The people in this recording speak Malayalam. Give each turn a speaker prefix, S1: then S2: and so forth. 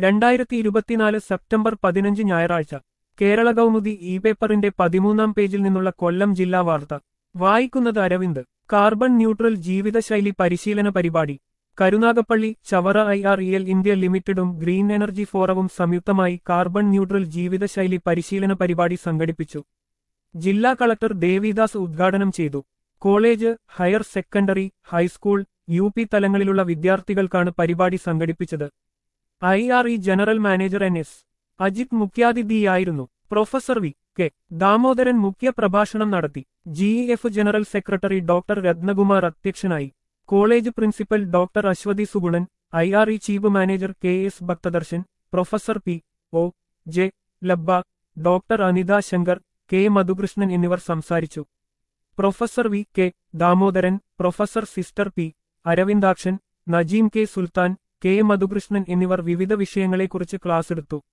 S1: രണ്ടായിരത്തി ഇരുപത്തിനാല് സെപ്റ്റംബർ പതിനഞ്ച് ഞായറാഴ്ച കേരള കൗമുദി ഇ പേപ്പറിന്റെ പതിമൂന്നാം പേജിൽ നിന്നുള്ള കൊല്ലം ജില്ലാ വാർത്ത വായിക്കുന്നത് അരവിന്ദ് കാർബൺ ന്യൂട്രൽ ജീവിതശൈലി പരിശീലന പരിപാടി Karunagappally Chavara I R E L India ലിമിറ്റഡും ഗ്രീൻ എനർജി ഫോറവും സംയുക്തമായി കാർബൺ ന്യൂട്രൽ ജീവിതശൈലി പരിശീലന പരിപാടി സംഘടിപ്പിച്ചു ജില്ലാ കളക്ടർ ദേവിദാസ് ഉദ്ഘാടനം ചെയ്തു college higher secondary high school U P തലങ്ങളിലുള്ള വിദ്യാർത്ഥികൾക്കാണ് പരിപാടി സംഘടിപ്പിച്ചത് I R E general manager N S Ajith മുഖ്യാതിഥിയായിരുന്നു പ്രൊഫസർ വി കെ ദാമോദരൻ മുഖ്യ പ്രഭാഷണം നടത്തി G F general secretary doctor Rathnakumar അധ്യക്ഷനായി college principal doctor Aswathy Suganan I R E chief manager K S Bhakthadarshan professor P O J Labba doctor Anitha Sankar K Madhukrishnan എന്നിവർ സംസാരിച്ചു professor V K Damodaran professor sister P Aravindakshan Najeem K Sultan K Madhukrishnan എന്നിവർ വിവിധ വിഷയങ്ങളെക്കുറിച്ച് ക്ലാസ്സെടുത്തു